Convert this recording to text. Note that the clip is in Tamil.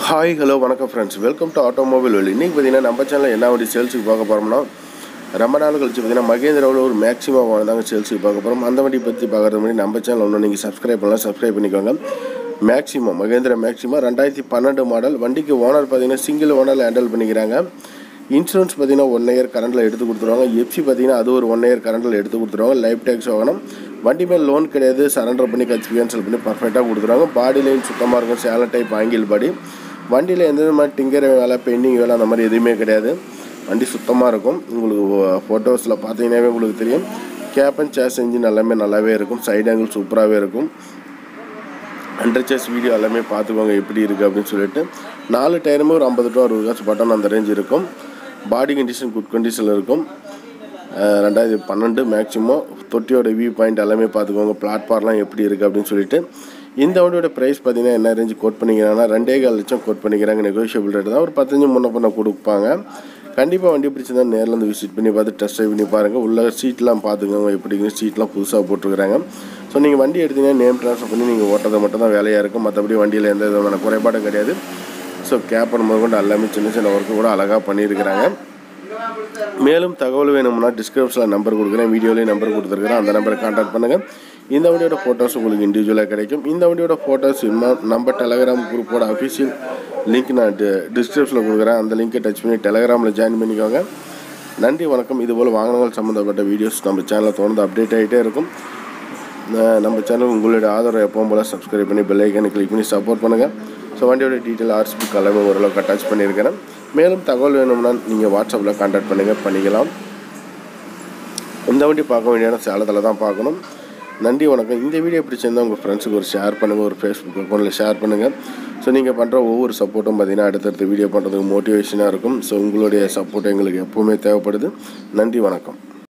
ஹாய் ஹலோ வணக்கம் ஃப்ரெண்ட்ஸ் வெல்கம் டு ஆட்டோமொபைல் வெளி இன்றைக்கி பார்த்தீங்கன்னா நம்ம சேனலில் என்ன வண்டி சேல்ஸுக்கு பார்க்க போகிறோம்னா ரொம்ப நாள் கழிச்சு பார்த்தீங்கன்னா மகேந்திராவில் ஒரு மேக்ஸிமம் தாங்க சேல்ஸுக்கு பார்க்க போகிறோம் அந்த வண்டி பற்றி பார்க்குறது முன்னாடி நம்ம சேனல் ஒன்று நீங்கள் சப்ஸ்கிரைப் பண்ணலாம் சப்ஸ்கிரைப் பண்ணிக்கோங்க மேக்ஸிமம் மகேந்திரா மேக்ஸிமம் ரெண்டாயிரத்தி பன்னெண்டு மாடல் வண்டிக்கு ஓனர் பார்த்தீங்கன்னா சிங்கிள் ஓனரில் ஹேண்டில் பண்ணிக்கிறாங்க இன்சூரன்ஸ் பார்த்தீங்கன்னா ஒன் இயர் கரண்டில் எடுத்து கொடுத்துருவாங்க எஃப்சி பார்த்தீங்கன்னா அது ஒரு ஒன் இயர் கரண்டில் எடுத்து கொடுத்துருவாங்க லைஃப் டேக்ஸ் வாங்கணும் வண்டி மேல் லோன் கிடையாது சரண்டர் பண்ணி கட்சி கேன்சல் பண்ணி பர்ஃபெக்டாக கொடுத்துருவாங்க பாடி லைன் சுத்தமாக இருக்கும் சேலன் டைப் ஆங்கில் பாடி வண்டியில் எந்த மாதிரி டிங்கர் வேலை பெண்டிங் வேலை அந்த மாதிரி எதுவுமே கிடையாது வண்டி சுத்தமாக இருக்கும் உங்களுக்கு ஃபோட்டோஸில் பார்த்தீங்கன்னாவே உங்களுக்கு தெரியும் கேப்பன் சேஸ் இன்ஜின் எல்லாமே நல்லாவே இருக்கும் சைடு ஆங்கிள் சூப்பராகவே இருக்கும் ஹண்ட்ரட் சேஸ் வீடியோ எல்லாமே பார்த்துக்கோங்க எப்படி இருக்குது அப்படின்னு சொல்லிட்டு நாலு டயருமே ஒரு ஐம்பது டு அறுபது காசு பட்டன் அந்த ரேஞ்ச் இருக்கும் பாடி கண்டிஷன் குட் கண்டிஷனில் இருக்கும் அஹ் ரெண்டாயிரத்தி பன்னெண்டு மேக்ஸிமம் தொட்டியோட வியூ பாயிண்ட் எல்லாமே பார்த்துக்கோங்க பிளாட்ஃபார்ம்லாம் எப்படி இருக்குது அப்படின்னு சொல்லிட்டு இந்த வண்டியோட ப்ரைஸ் பார்த்தீங்கன்னா என்ன ரேஞ்சு கோட் பண்ணிக்கிறாங்கன்னா ரெண்டே கால் லட்சம் கோட் பண்ணிக்கிறாங்க நெகோஷியபிள் ரேட் தான் ஒரு பத்தஞ்சு முன்ன பண்ண கொடுப்பாங்க கண்டிப்பாக வண்டி பிடிச்சிருந்தா நேரில் வந்து விசிட் பண்ணி பார்த்து டெஸ்ட் ட்ரைவ் பண்ணி பாருங்கள் உள்ள சீட்லாம் பார்த்துக்கோங்க எப்படிங்க சீட்லாம் புதுசாக போட்டிருக்கிறாங்க ஸோ நீங்கள் வண்டி எடுத்தீங்கன்னா நேம் ட்ரான்ஸ்ஃபர் பண்ணி நீங்கள் ஓட்டுறது மட்டும் தான் வேலையாக இருக்கும் மற்றபடி வண்டியில் எந்த விதமான குறைபாடும் கிடையாது ஸோ கேப்பன் முதற்கொண்டு எல்லாமே சின்ன சின்ன ஒர்க்கு கூட அழகாக பண்ணியிருக்கிறாங்க மேலும் தகவல் வேணும்னா டிஸ்கிரிப்ஷனில் நம்பர் கொடுக்குறேன் வீடியோலேயும் நம்பர் கொடுத்துருக்குறேன் அந்த நம்பரை கான்டாக்ட் பண்ணுங்கள் இந்த வண்டியோட ஃபோட்டோஸ் உங்களுக்கு இண்டிவிஜுவலாக கிடைக்கும் இந்த வண்டியோட ஃபோட்டோஸ் இன்னும் நம்ம டெலகிராம் குரூப்போட அஃபிஷியல் லிங்க் நான் டிஸ்கிரிப்ஷனில் கொடுக்குறேன் அந்த லிங்க்கை டச் பண்ணி டெலகிராமில் ஜாயின் பண்ணிக்கோங்க நன்றி வணக்கம் இதுபோல் வாகனங்கள் சம்மந்தப்பட்ட வீடியோஸ் நம்ம சேனலில் தொடர்ந்து அப்டேட் ஆகிட்டே இருக்கும் அஹ் நம்ம சேனல் உங்களுடைய ஆதரவை எப்பவும் போல் சப்ஸ்கிரைப் பண்ணி பெல் ஐக்கனை கிளிக் பண்ணி சப்போர்ட் பண்ணுங்கள் ஸோ வண்டியோட டீட்டெயில் ஆர்சிபி எல்லாமே ஓரளவுக்கு அட்டாச் பண்ணியிருக்கிறேன் மேலும் தகவல் வேணும்னா நீங்கள் வாட்ஸ்அப்பில் கான்டாக்ட் பண்ணுங்கள் பண்ணிக்கலாம் இந்த வண்டி பார்க்க வேண்டிய இடம் சேலத்தில் தான் பார்க்கணும் நன்றி வணக்கம் இந்த வீடியோ பிடிச்சிருந்தா உங்கள் ஃப்ரெண்ட்ஸுக்கு ஒரு ஷேர் பண்ணுங்கள் ஒரு ஃபேஸ்புக் அக்கௌண்ட்டில் ஷேர் பண்ணுங்கள் ஸோ நீங்கள் பண்ணுற ஒவ்வொரு சப்போர்ட்டும் பார்த்தீங்கன்னா அடுத்தடுத்த வீடியோ பண்ணுறதுக்கு மோட்டிவேஷனாக இருக்கும் ஸோ உங்களுடைய சப்போர்ட் எங்களுக்கு எப்போவுமே தேவைப்படுது நன்றி வணக்கம்